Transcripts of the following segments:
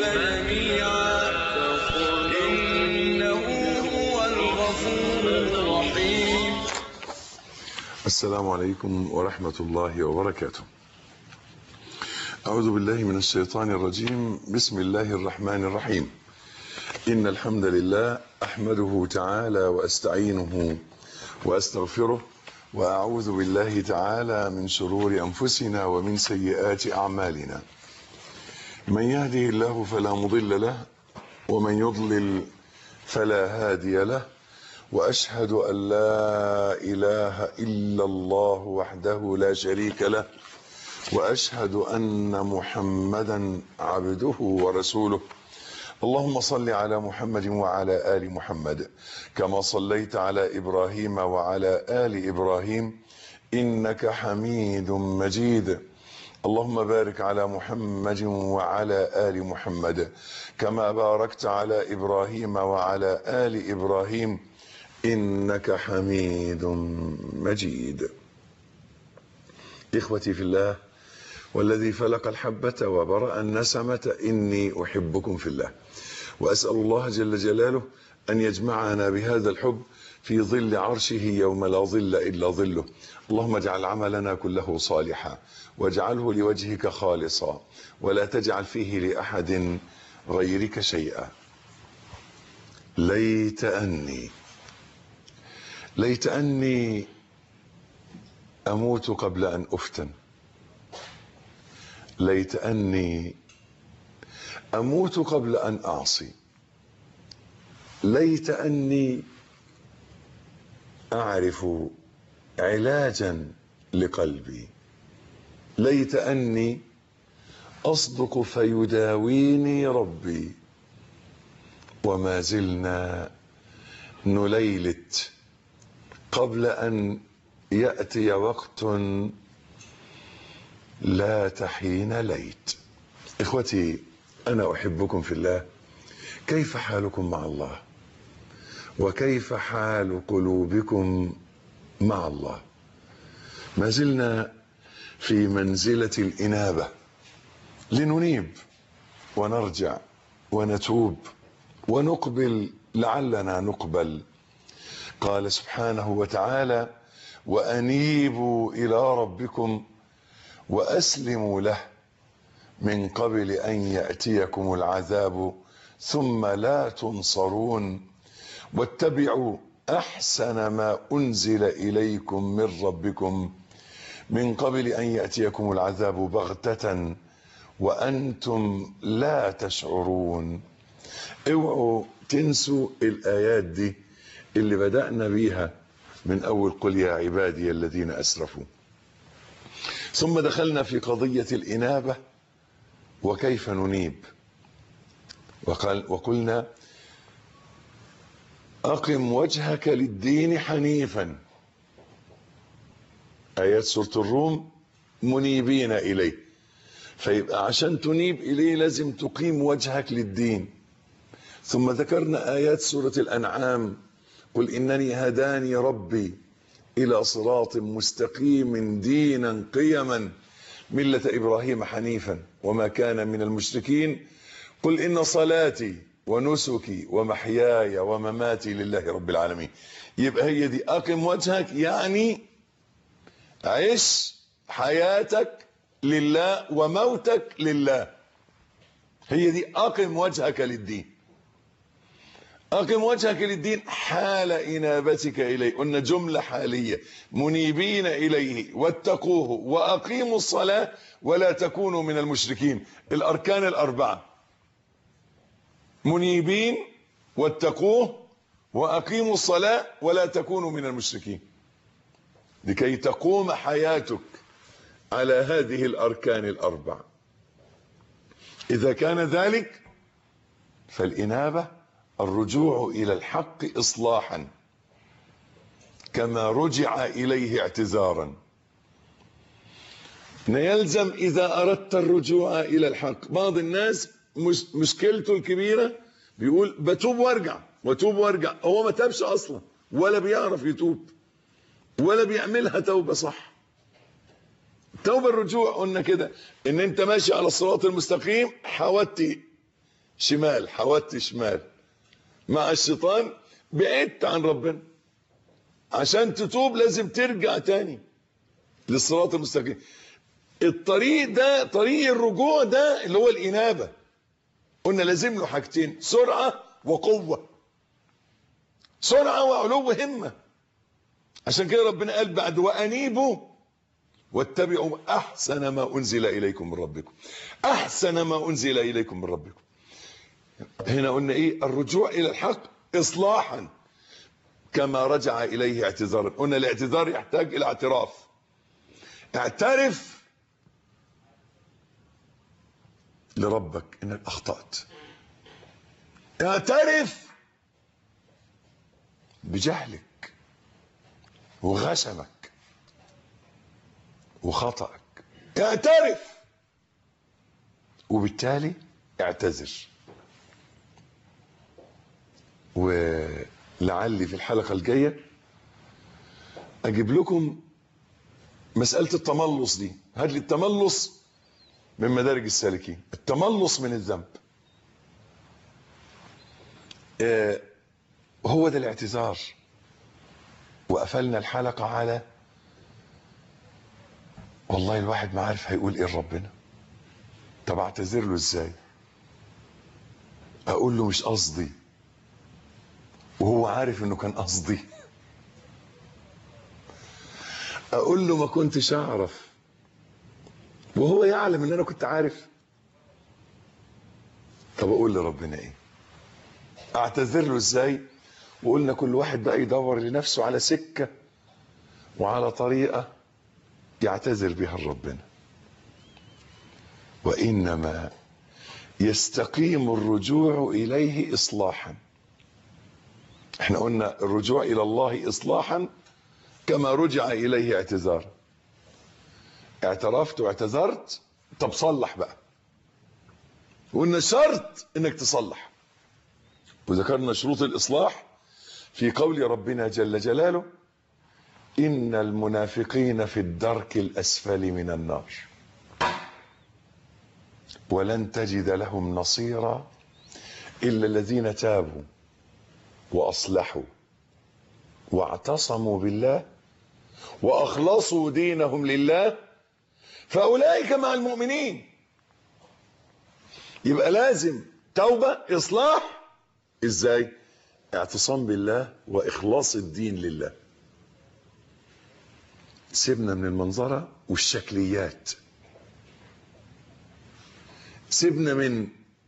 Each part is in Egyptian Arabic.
جميعا إنه هو الغفور الرحيم السلام عليكم ورحمة الله وبركاته أعوذ بالله من الشيطان الرجيم بسم الله الرحمن الرحيم إن الحمد لله أحمده تعالى وأستعينه وأستغفره وأعوذ بالله تعالى من شرور أنفسنا ومن سيئات أعمالنا من يهده الله فلا مضل له ومن يضلل فلا هادي له واشهد ان لا اله الا الله وحده لا شريك له واشهد ان محمدا عبده ورسوله اللهم صل على محمد وعلى ال محمد كما صليت على ابراهيم وعلى ال ابراهيم انك حميد مجيد اللهم بارك على محمد وعلى ال محمد كما باركت على ابراهيم وعلى ال ابراهيم انك حميد مجيد اخوتي في الله والذي فلق الحبه وبرا النسمه اني احبكم في الله واسال الله جل جلاله ان يجمعنا بهذا الحب في ظل عرشه يوم لا ظل الا ظله اللهم اجعل عملنا كله صالحا واجعله لوجهك خالصا ولا تجعل فيه لاحد غيرك شيئا ليت اني ليت اني اموت قبل ان افتن ليت اني اموت قبل ان اعصي ليت اني اعرف علاجا لقلبي ليت اني اصدق فيداويني ربي وما زلنا نليلت قبل ان ياتي وقت لا تحين ليت اخوتي انا احبكم في الله كيف حالكم مع الله وكيف حال قلوبكم مع الله ما زلنا في منزله الانابه لننيب ونرجع ونتوب ونقبل لعلنا نقبل قال سبحانه وتعالى وانيبوا الى ربكم واسلموا له من قبل ان ياتيكم العذاب ثم لا تنصرون واتبعوا احسن ما انزل اليكم من ربكم من قبل ان ياتيكم العذاب بغته وانتم لا تشعرون اوعوا تنسوا الايات دي اللي بدانا بيها من اول قل يا عبادي الذين اسرفوا ثم دخلنا في قضيه الانابه وكيف ننيب وقال وقلنا اقم وجهك للدين حنيفا ايات سوره الروم منيبين اليه فيبقى عشان تنيب اليه لازم تقيم وجهك للدين ثم ذكرنا ايات سوره الانعام قل انني هداني ربي الى صراط مستقيم دينا قيما مله ابراهيم حنيفا وما كان من المشركين قل ان صلاتي ونسكي ومحياي ومماتي لله رب العالمين يبقى هي دي اقم وجهك يعني عش حياتك لله وموتك لله هي دي اقم وجهك للدين اقم وجهك للدين حال انابتك اليه قلنا جمله حاليه منيبين اليه واتقوه واقيموا الصلاه ولا تكونوا من المشركين الاركان الاربعه منيبين واتقوه واقيموا الصلاه ولا تكونوا من المشركين لكي تقوم حياتك على هذه الاركان الاربع اذا كان ذلك فالانابه الرجوع الى الحق اصلاحا كما رجع اليه اعتذارا يلزم اذا اردت الرجوع الى الحق بعض الناس مش مشكلته الكبيره بيقول بتوب وارجع وتوب وارجع هو ما تابش اصلا ولا بيعرف يتوب ولا بيعملها توبه صح توبه الرجوع قلنا كده ان انت ماشي على الصراط المستقيم حاولت شمال حودت شمال مع الشيطان بعدت عن ربنا عشان تتوب لازم ترجع تاني للصراط المستقيم الطريق ده طريق الرجوع ده اللي هو الإنابة قلنا لازم له حاجتين سرعة وقوة سرعة وعلو همة عشان كده ربنا قال بعد وأنيبوا واتبعوا أحسن ما أنزل إليكم من ربكم أحسن ما أنزل إليكم من ربكم هنا قلنا إيه الرجوع إلى الحق إصلاحا كما رجع إليه اعتذارا قلنا الاعتذار يحتاج إلى اعتراف اعترف لربك انك اخطأت اعترف بجهلك وغشمك وخطأك اعترف وبالتالي اعتذر ولعلي في الحلقة الجاية اجيب لكم مسألة التملص دي هات لي التملص من مدارج السالكين التملص من الذنب آه هو ده الاعتذار وقفلنا الحلقة على والله الواحد ما عارف هيقول ايه لربنا طب اعتذر له ازاي اقول له مش قصدي وهو عارف انه كان قصدي اقول له ما كنتش اعرف وهو يعلم ان انا كنت عارف طب اقول لربنا ايه اعتذر له ازاي وقلنا كل واحد بقى يدور لنفسه على سكة وعلى طريقة يعتذر بها لربنا وإنما يستقيم الرجوع إليه إصلاحا احنا قلنا الرجوع إلى الله إصلاحا كما رجع إليه اعتذارا اعترفت واعتذرت طب صلح بقى وإن شرط إنك تصلح وذكرنا شروط الإصلاح في قول ربنا جل جلاله إن المنافقين في الدرك الأسفل من النار ولن تجد لهم نصيرا إلا الذين تابوا وأصلحوا واعتصموا بالله وأخلصوا دينهم لله فأولئك مع المؤمنين يبقى لازم توبة إصلاح إزاي اعتصام بالله وإخلاص الدين لله سيبنا من المنظرة والشكليات سيبنا من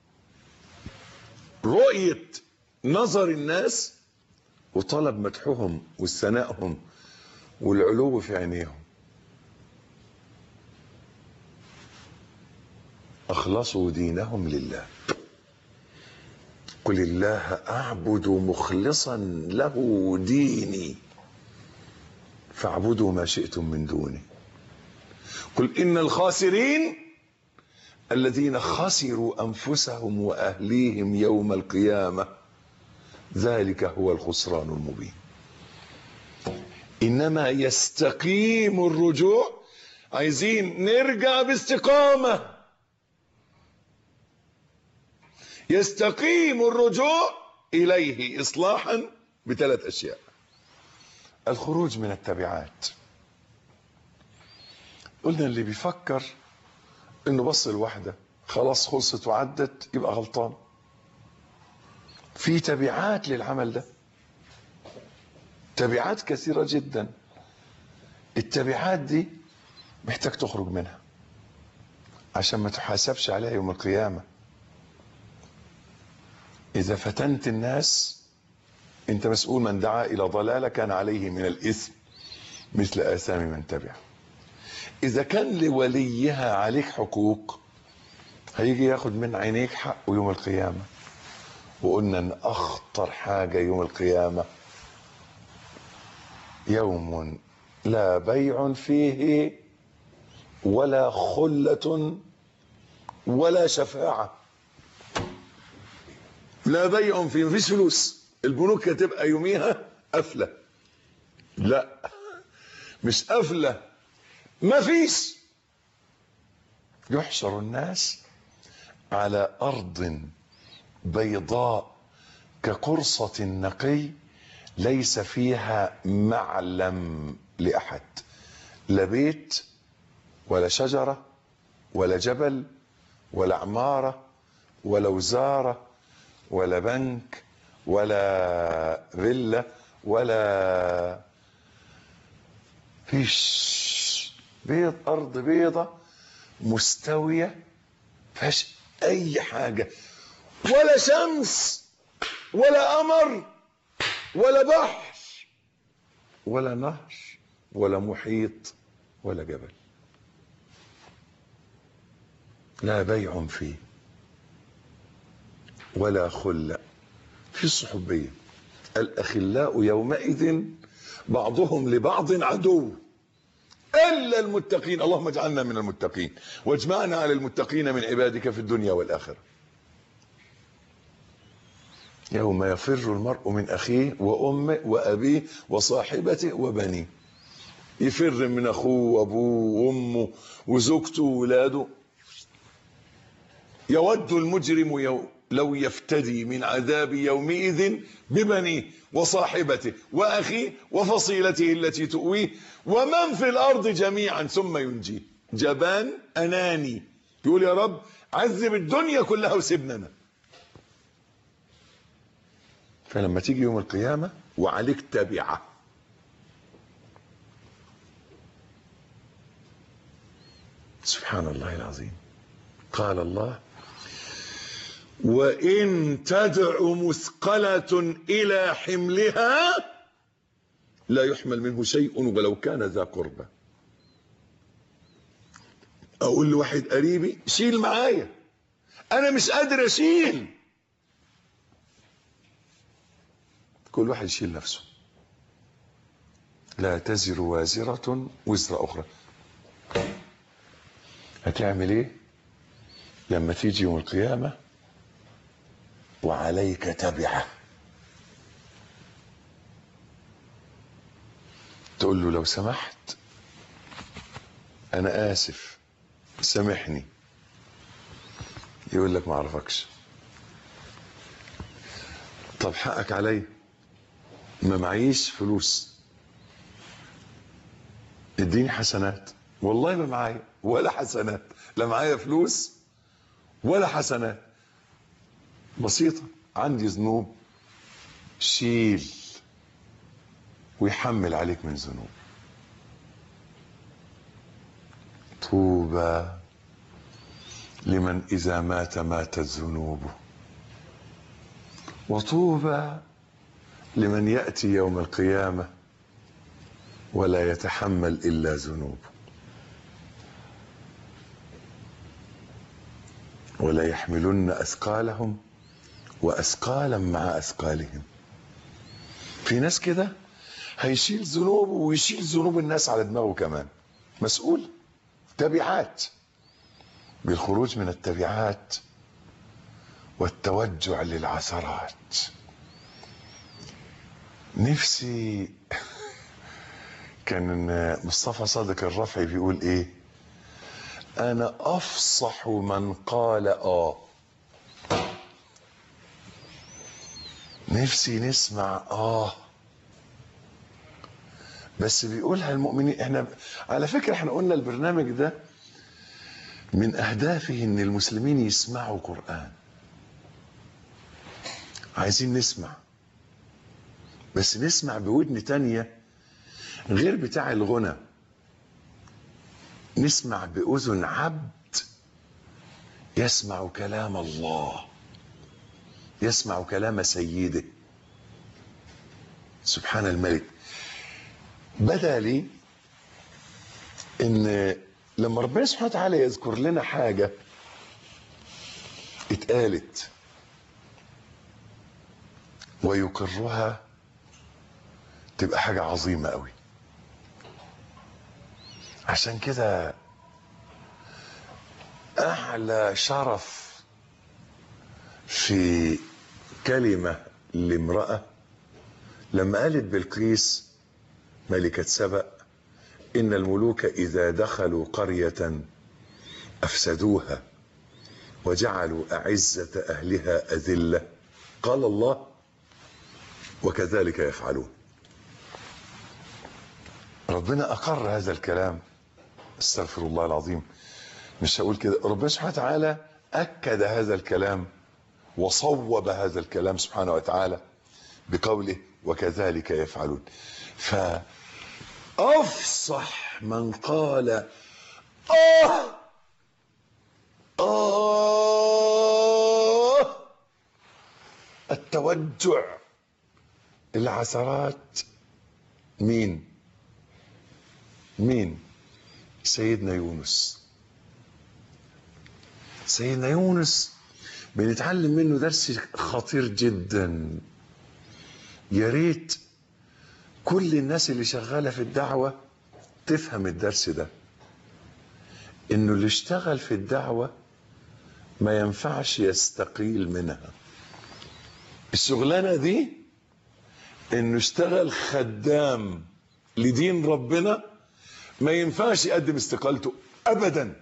رؤية نظر الناس وطلب مدحهم واستنائهم والعلو في عينيهم أخلصوا دينهم لله قل الله أعبد مخلصا له ديني فاعبدوا ما شئتم من دونه قل إن الخاسرين الذين خسروا أنفسهم وأهليهم يوم القيامة ذلك هو الخسران المبين إنما يستقيم الرجوع عايزين نرجع باستقامة يستقيم الرجوع إليه إصلاحا بثلاث أشياء الخروج من التبعات قلنا اللي بيفكر انه بص الواحدة خلاص خلصت وعدت يبقى غلطان في تبعات للعمل ده تبعات كثيرة جدا التبعات دي محتاج تخرج منها عشان ما تحاسبش عليها يوم القيامة إذا فتنت الناس أنت مسؤول من دعا إلى ضلالة كان عليه من الإثم مثل آثام من تبعه إذا كان لوليها عليك حقوق هيجي ياخد من عينيك حقه يوم القيامة وقلنا أن أخطر حاجة يوم القيامة يوم لا بيع فيه ولا خلة ولا شفاعة لا بيع فيه مفيش فلوس البنوك هتبقى يوميها قافلة لا مش قافلة مفيش يحشر الناس على أرض بيضاء كقرصة نقي ليس فيها معلم لأحد لا بيت ولا شجرة ولا جبل ولا عمارة ولا وزارة ولا بنك ولا فيلا ولا فيش بيض أرض بيضة مستوية فيهاش أي حاجة ولا شمس ولا قمر ولا بحر ولا نهر ولا محيط ولا جبل لا بيع فيه ولا خلة في صحوبية الأخلاء يومئذ بعضهم لبعض عدو إلا المتقين اللهم اجعلنا من المتقين واجمعنا على المتقين من عبادك في الدنيا والآخرة يوم يفر المرء من أخيه وأمه وأبيه وصاحبته وبنيه يفر من أخوه وأبوه وأمه وزوجته وولاده يود المجرم يو لو يفتدي من عذاب يومئذ ببنيه وصاحبته وأخيه وفصيلته التي تؤويه ومن في الأرض جميعا ثم ينجيه جبان أناني يقول يا رب عذب الدنيا كلها وسيبنا أنا فلما تيجي يوم القيامة وعليك تبعة سبحان الله العظيم قال الله وإن تدع مثقلة إلى حملها لا يحمل منه شيء ولو كان ذا قربى أقول لواحد قريبي شيل معايا أنا مش قادر أشيل كل واحد يشيل نفسه لا تزر وازرة وزر أخرى هتعمل ايه لما تيجي يوم القيامة وعليك تبعة تقول له لو سمحت انا اسف سامحني يقول لك ما اعرفكش طب حقك علي ما معيش فلوس اديني حسنات والله ما معايا ولا حسنات لا معايا فلوس ولا حسنات بسيطة عندي ذنوب شيل ويحمل عليك من ذنوب طوبى لمن إذا مات ماتت ذنوبه وطوبى لمن يأتي يوم القيامة ولا يتحمل إلا ذنوبه ولا يحملن أثقالهم وأثقالا مع أثقالهم في ناس كده هيشيل ذنوبه ويشيل ذنوب الناس على دماغه كمان مسؤول تبعات بالخروج من التبعات والتوجع للعثرات نفسي كان مصطفى صادق الرفعي بيقول ايه انا افصح من قال اه نفسي نسمع اه بس بيقولها المؤمنين احنا على فكره احنا قلنا البرنامج ده من اهدافه ان المسلمين يسمعوا قران عايزين نسمع بس نسمع بودن تانية غير بتاع الغنى نسمع بأذن عبد يسمع كلام الله يسمع كلام سيده سبحان الملك بدا لي ان لما ربنا سبحانه وتعالى يذكر لنا حاجه اتقالت ويقرها تبقى حاجه عظيمه قوي عشان كده اعلى شرف في كلمه لامراه لما قالت بلقيس ملكه سبأ ان الملوك اذا دخلوا قريه افسدوها وجعلوا أعزة أهلها أذلة قال الله وكذلك يفعلون ربنا أقر هذا الكلام استغفر الله العظيم مش هقول كده ربنا سبحانه وتعالى أكد هذا الكلام وصوب هذا الكلام سبحانه وتعالى بقوله وكذلك يفعلون فأفصح من قال آه آه التوجع العثرات مين مين سيدنا يونس سيدنا يونس بنتعلم منه درس خطير جدا يا ريت كل الناس اللي شغاله في الدعوه تفهم الدرس ده انه اللي اشتغل في الدعوه ما ينفعش يستقيل منها الشغلانه دي انه اشتغل خدام لدين ربنا ما ينفعش يقدم استقالته ابدا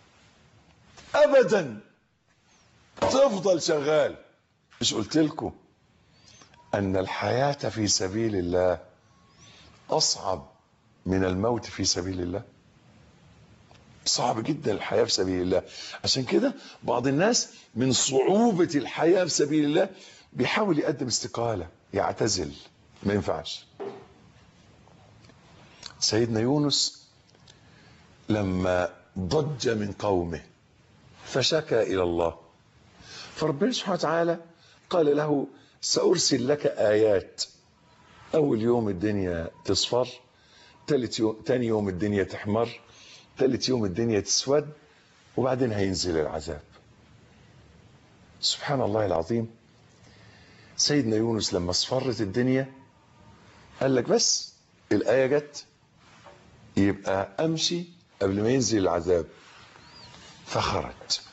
ابدا تفضل شغال مش قلت لكم ان الحياه في سبيل الله اصعب من الموت في سبيل الله صعب جدا الحياه في سبيل الله عشان كده بعض الناس من صعوبه الحياه في سبيل الله بيحاول يقدم استقاله يعتزل ما ينفعش سيدنا يونس لما ضج من قومه فشكى الى الله فربنا سبحانه وتعالى قال له سارسل لك ايات اول يوم الدنيا تصفر تالت يوم تاني يوم الدنيا تحمر تالت يوم الدنيا تسود وبعدين هينزل العذاب سبحان الله العظيم سيدنا يونس لما اصفرت الدنيا قال لك بس الآية جت يبقى أمشي قبل ما ينزل العذاب فخرج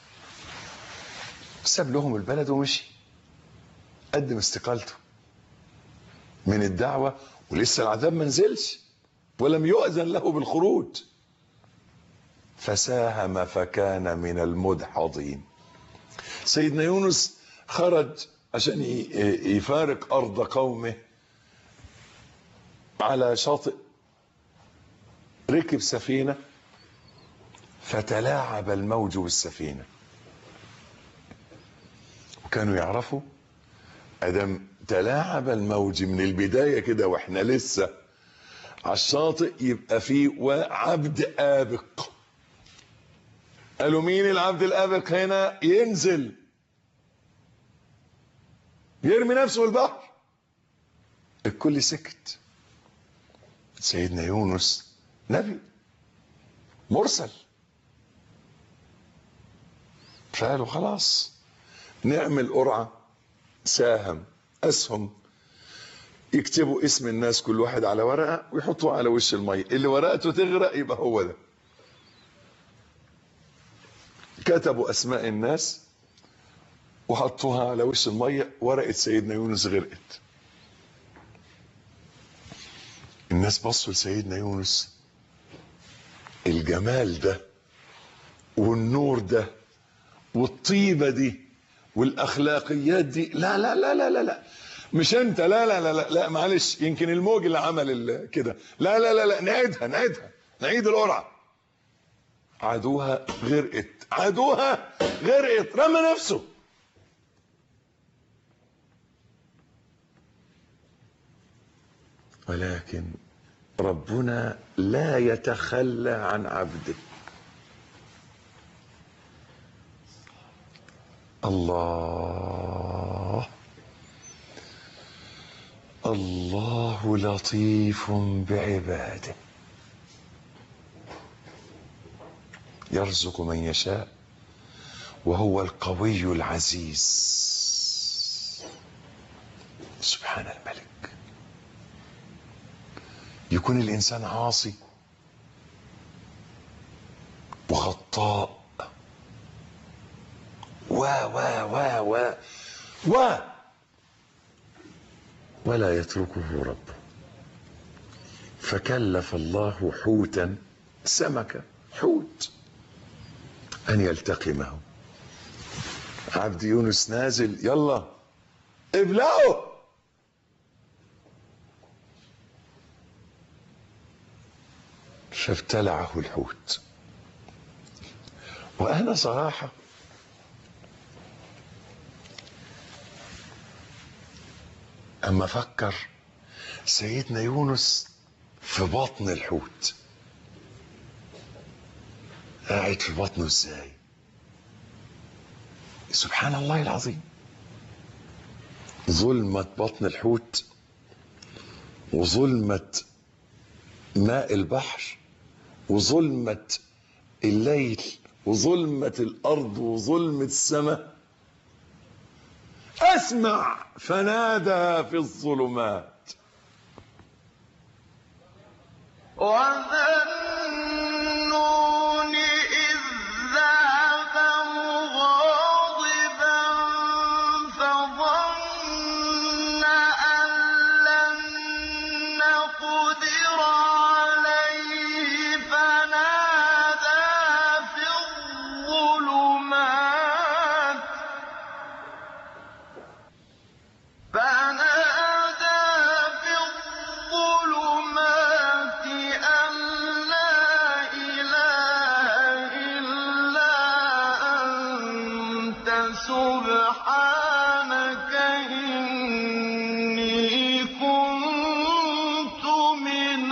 ساب لهم البلد ومشي قدم استقالته من الدعوة ولسه العذاب ما نزلش ولم يؤذن له بالخروج فساهم فكان من المدحضين سيدنا يونس خرج عشان يفارق أرض قومه على شاطئ ركب سفينة فتلاعب الموج بالسفينة وكانوا يعرفوا أدم تلاعب الموج من البداية كده واحنا لسه على الشاطئ يبقى فيه عبد آبق قالوا مين العبد الآبق هنا ينزل يرمي نفسه في البحر الكل سكت سيدنا يونس نبي مرسل فقالوا خلاص نعمل قرعة ساهم أسهم يكتبوا اسم الناس كل واحد على ورقة ويحطوها على وش المية اللي ورقته تغرق يبقى هو ده كتبوا أسماء الناس وحطوها على وش المية ورقة سيدنا يونس غرقت الناس بصوا لسيدنا يونس الجمال ده والنور ده والطيبة دي والأخلاقيات دي لا لا لا لا لا لا مش انت لا لا لا لا, لا معلش يمكن الموج اللي عمل كده لا لا لا لا نعيدها نعيدها نعيد القرعة عدوها غرقت عدوها غرقت رمى نفسه ولكن ربنا لا يتخلى عن عبده الله الله لطيف بعباده يرزق من يشاء وهو القوي العزيز سبحان الملك يكون الانسان عاصي وخطاء و و و و و ولا يتركه ربه فكلف الله حوتا سمكة حوت أن يلتقمه عبد يونس نازل يلا ابلعوا فابتلعه الحوت وانا صراحه اما افكر سيدنا يونس في بطن الحوت قاعد في بطنه ازاي سبحان الله العظيم ظلمة بطن الحوت وظلمة ماء البحر وظلمة الليل وظلمة الأرض وظلمة السماء أسمع فنادى في الظلمات وذنون إذ ذهب مغاضبا فظن أن لن نقدر عليه فنادى في الظلمات فنادى في الظلمات أن لا إله إلا أنت سبحانك إني كنت من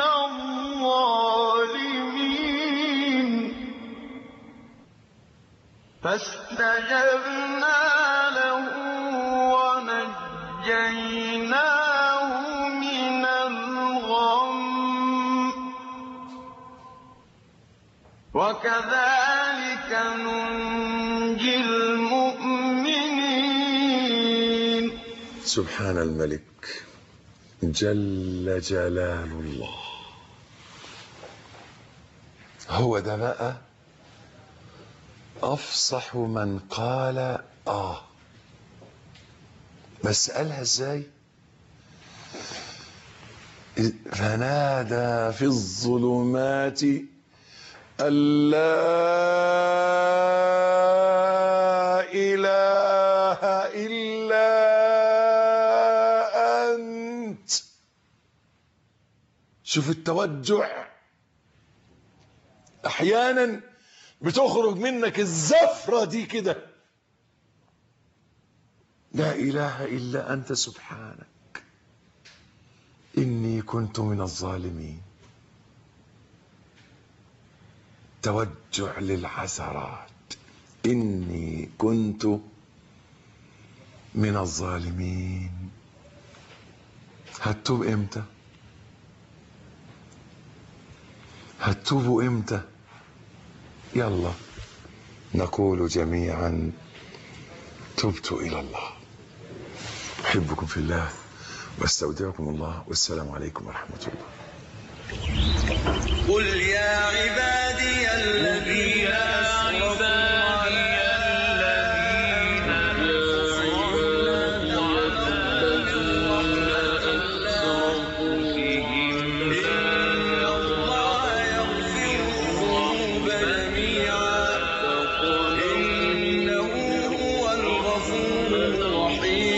الظالمين فاستجبنا له ونجيناه من الغم وكذلك ننجي المؤمنين سبحان الملك جل جلال الله هو ده بقى افصح من قال اه بس قالها ازاي فنادى في الظلمات أن لا إله إلا أنت شوف التوجع أحيانا بتخرج منك الزفرة دي كده لا إله إلا أنت سبحانك إني كنت من الظالمين توجع للعثرات إني كنت من الظالمين هتوب إمتى هتوبوا إمتى يلا نقول جميعا تبت إلى الله أحبكم في الله واستودعكم الله والسلام عليكم ورحمة الله قل يا عبادي الذين أسرفوا على إن الله يغفر الذنوب جميعا إنه هو الغفور الرحيم